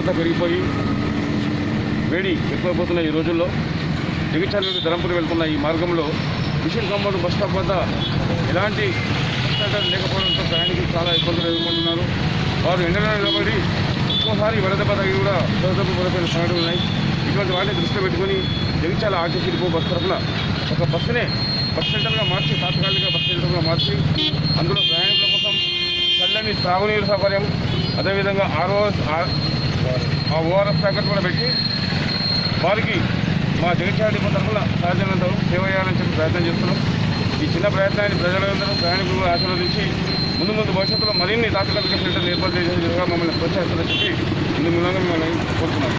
ఉష్ణోగ్రత పెరిగిపోయి వేడి ఎక్కువైపోతున్న ఈ రోజుల్లో జగిత్యాల నుండి ధరంపూర్ వెళ్తున్న ఈ మార్గంలో మిషన్ కాంపౌండ్ బస్ స్టాప్ వద్ద ఎలాంటి బస్ లేకపోవడంతో ప్రయాణికులు చాలా ఇబ్బందులు ఎదుర్కొంటున్నారు వారు ఎండలో నిలబడి ఒక్కోసారి వడదెబ్బ తగిలి కూడా వడదెబ్బ పడిపోయిన సంఘటనలు ఉన్నాయి ఇటువంటి వాటిని దృష్టిలో పెట్టుకొని జగిత్యాల ఆర్టీసీ డిపో బస్ తరఫున ఒక బస్సునే బస్ సెంటర్గా మార్చి తాత్కాలిక బస్ సెంటర్గా మార్చి అందులో ప్రయాణికుల కోసం చల్లని త్రాగునీరు సౌకర్యం అదేవిధంగా ఆర్ఓఎస్ ఆ ఓఆర్ఎస్ ప్యాకెట్ కూడా పెట్టి వారికి మా జగిత్యాల డిపో తరఫున సాధ్యమైనంత వరకు సేవ చేయాలని చెప్పి ప్రయత్నం చేస్తున్నాం ఈ చిన్న ప్రయత్నాన్ని ప్రజలందరూ ప్రయాణికులు కూడా ఆశీర్వదించి ముందు ముందు భవిష్యత్తులో మరిన్ని తాత్కాలిక సెంటర్లు ఏర్పాటు చేసే విధంగా మమ్మల్ని ప్రోత్సహిస్తారని చెప్పి ఇందు మూలంగా మిమ్మల్ని కోరుతున్నాం